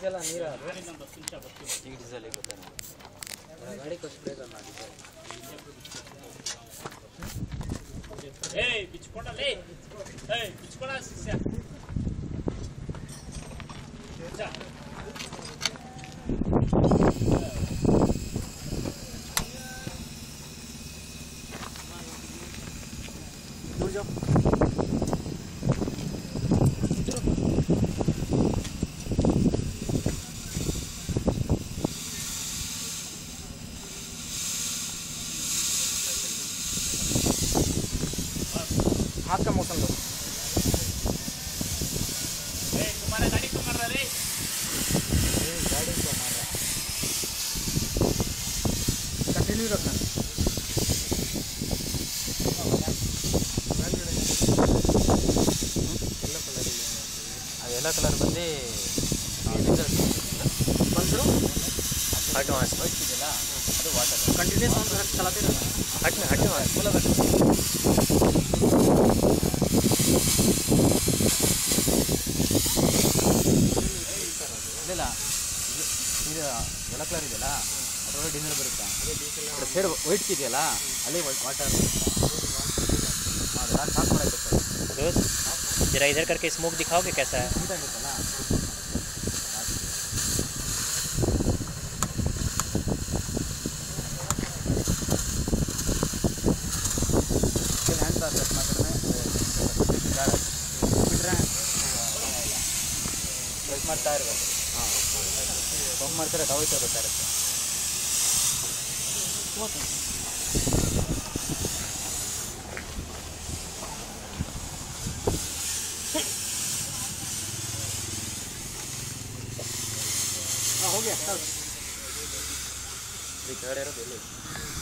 ಇದೆಲ್ಲ ನೀರು ಅದು ಈಗ ಡೀಸೆಲ್ ಗೊತ್ತಾ ಗಾಡಿ ಕೊಟ್ಟು ಬೇಗ ಮಾಡಿದ್ದೆ ಏಯ್ ಬಿಚ್ಕೊಂಡಲ್ಲೇ ಏಯ್ ಬಿಚ್ಕೊಂಡ ಶಿಷ್ಯ हाथ का मौसम लो ಏಯ್ ಕುಮಾರ ಗಾಡಿ ಕುಮಾರಲ್ಲೇ गाड़ी को मार रहा कंटिन्यू रखना ಅದು ಎಲ್ಲ ಕಲರ್ ಬಂದು ಹಟ್ ಮಾಸ್ ಇದೆಯಲ್ಲ ಅದು ವಾಟರ್ कंटिन्यूस हम चलाते रहना ಹಟ್ ಹಟ್ ಮಾಸ್ ಇಲ್ಲ ಇದು ಇದು ಎಲ್ಲ ಕಲರ್ ಇದೆಯಲ್ಲ ಅದರೊಳಗೆ ಡೀಸೆಲ್ ಬರುತ್ತಾ ಸೈಡ್ ವೈಟ್ ಇದೆಯಲ್ಲ ಅಲ್ಲಿ ವಾಟರ್ ಅದೆಲ್ಲ ಸಾಕು ಮಾಡಕ್ಕೆ ಸರ್ दोस्त जरा इधर करके स्मोक दिखाओगे कैसा है ಇದಾಗುತ್ತಲ್ಲ ಹ್ಯಾಂಡ್ ಪಾಸ್ ಕಟ್ ಮಾಡಿದ್ರೆ ಬಿಟ್ರೆ ಪ್ರೆಸ್ ಮಾಡ್ತಾ ಇರ್ಬೇಕು ಹಾಂ ಪಂಪ್ ಮಾಡ್ತಾರೆ ಟವಲ್ ಬರ್ತಾ ಇರುತ್ತೆ हाँ हो गया ಈ ಕೆಳಗಡೆ ಇರೋದು ಎಲ್ಲಿ